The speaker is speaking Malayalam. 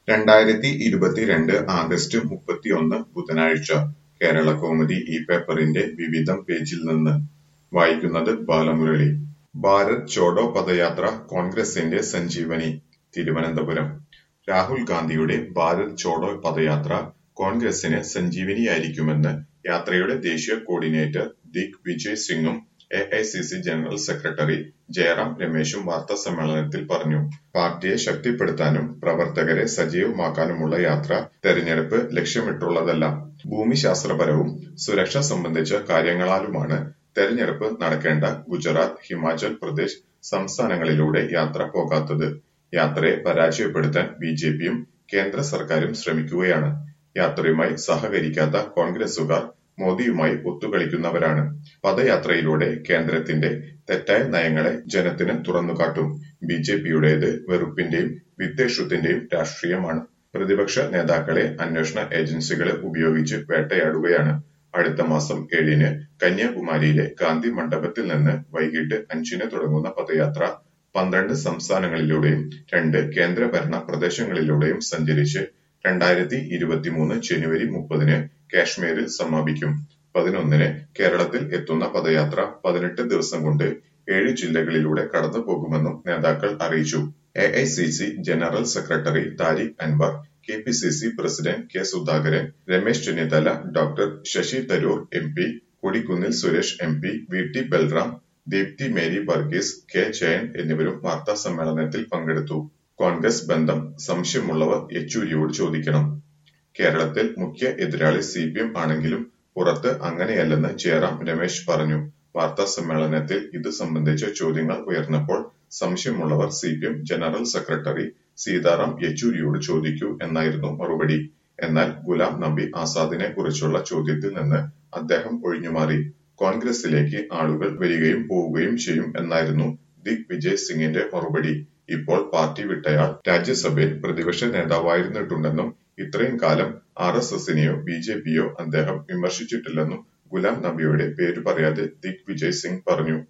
രണ്ടായിരത്തി ഇരുപത്തിരണ്ട് ആഗസ്റ്റ് മുപ്പത്തിയൊന്ന് ബുധനാഴ്ച കേരളകൗമുദി ഈ പേപ്പറിന്റെ വിവിധം പേജിൽ നിന്ന് വായിക്കുന്നത് ബാലമുരളി ഭാരത് ചോഡോ പദയാത്ര കോൺഗ്രസിന്റെ സഞ്ജീവനി തിരുവനന്തപുരം രാഹുൽ ഗാന്ധിയുടെ ഭാരത് ചോഡോ പദയാത്ര കോൺഗ്രസിന് സഞ്ജീവനിയായിരിക്കുമെന്ന് യാത്രയുടെ ദേശീയ കോർഡിനേറ്റർ ദിഗ് വിജയ് സിംഗും A I C C general secretary Jairam രമേശും വാർത്താസമ്മേളനത്തിൽ പറഞ്ഞു പാർട്ടിയെ ശക്തിപ്പെടുത്താനും പ്രവർത്തകരെ സജീവമാക്കാനുമുള്ള യാത്ര തെരഞ്ഞെടുപ്പ് ലക്ഷ്യമിട്ടുള്ളതല്ല ഭൂമിശാസ്ത്രപരവും സുരക്ഷ സംബന്ധിച്ച കാര്യങ്ങളാലുമാണ് തെരഞ്ഞെടുപ്പ് നടക്കേണ്ട ഗുജറാത്ത് ഹിമാചൽ പ്രദേശ് സംസ്ഥാനങ്ങളിലൂടെ യാത്ര പോകാത്തത് യാത്രയെ പരാജയപ്പെടുത്താൻ ബി ജെ പിയും കേന്ദ്ര സർക്കാരും ശ്രമിക്കുകയാണ് യാത്രയുമായി സഹകരിക്കാത്ത കോൺഗ്രസുകാർ മോദിയുമായി ഒത്തുകളിക്കുന്നവരാണ് പദയാത്രയിലൂടെ കേന്ദ്രത്തിന്റെ തെറ്റായ നയങ്ങളെ ജനത്തിന് തുറന്നുകാട്ടും ബി ജെ പിയുടേത് വെറുപ്പിന്റെയും വിദ്വേഷത്തിന്റെയും രാഷ്ട്രീയമാണ് പ്രതിപക്ഷ നേതാക്കളെ അന്വേഷണ ഏജൻസികളെ ഉപയോഗിച്ച് വേട്ടയാടുകയാണ് അടുത്ത മാസം ഏഴിന് കന്യാകുമാരിയിലെ ഗാന്ധി മണ്ഡപത്തിൽ നിന്ന് വൈകിട്ട് അഞ്ചിന് തുടങ്ങുന്ന പദയാത്ര പന്ത്രണ്ട് സംസ്ഥാനങ്ങളിലൂടെയും രണ്ട് കേന്ദ്രഭരണ പ്രദേശങ്ങളിലൂടെയും സഞ്ചരിച്ച് രണ്ടായിരത്തി ഇരുപത്തിമൂന്ന് ജനുവരി മുപ്പതിന് കാശ്മീരിൽ സമാപിക്കും പതിനൊന്നിന് കേരളത്തിൽ എത്തുന്ന പദയാത്ര പതിനെട്ട് ദിവസം കൊണ്ട് ഏഴ് ജില്ലകളിലൂടെ കടന്നു പോകുമെന്നും നേതാക്കൾ അറിയിച്ചു A I C C general secretary Tariq Anwar K P C C president K Sudhakaran Ramesh Chennithala doctor Shashi Tharoor M P Kodikunnil Suresh M P V T Balram Deepti Mary Varghese K Jayan എന്നിവരും വാർത്താ സമ്മേളനത്തിൽ പങ്കെടുത്തു കോൺഗ്രസ് ബന്ധം സംശയമുള്ളവർ യെച്ചൂരിയോട് ചോദിക്കണം കേരളത്തിൽ മുഖ്യ എതിരാളി സി പി എം ആണെങ്കിലും പുറത്ത് അങ്ങനെയല്ലെന്ന് ജയറാം രമേശ് പറഞ്ഞു വാർത്താ സമ്മേളനത്തിൽ ഇത് സംബന്ധിച്ച ചോദ്യങ്ങൾ ഉയർന്നപ്പോൾ സംശയമുള്ളവർ C P M general secretary Sitaram യെച്ചൂരിയോട് ചോദിക്കൂ എന്നായിരുന്നു മറുപടി എന്നാൽ ഗുലാം നബി ആസാദിനെ കുറിച്ചുള്ള ചോദ്യത്തിൽ നിന്ന് അദ്ദേഹം ഒഴിഞ്ഞുമാറി കോൺഗ്രസിലേക്ക് ആളുകൾ വരികയും പോവുകയും ചെയ്യും എന്നായിരുന്നു ദിഗ് വിജയ് സിംഗിന്റെ മറുപടി ഇപ്പോൾ പാർട്ടി വിട്ടയാൾ രാജ്യസഭയിൽ പ്രതിപക്ഷ നേതാവായിരുന്നിട്ടുണ്ടെന്നും ഇത്രയും കാലം ആർ എസ് എസിനെയോ ബി ജെ പിയോ അദ്ദേഹം വിമർശിച്ചിട്ടില്ലെന്നും ഗുലാം നബിയുടെ പേര് പറയാതെ ദിഗ് വിജയ് സിംഗ് പറഞ്ഞു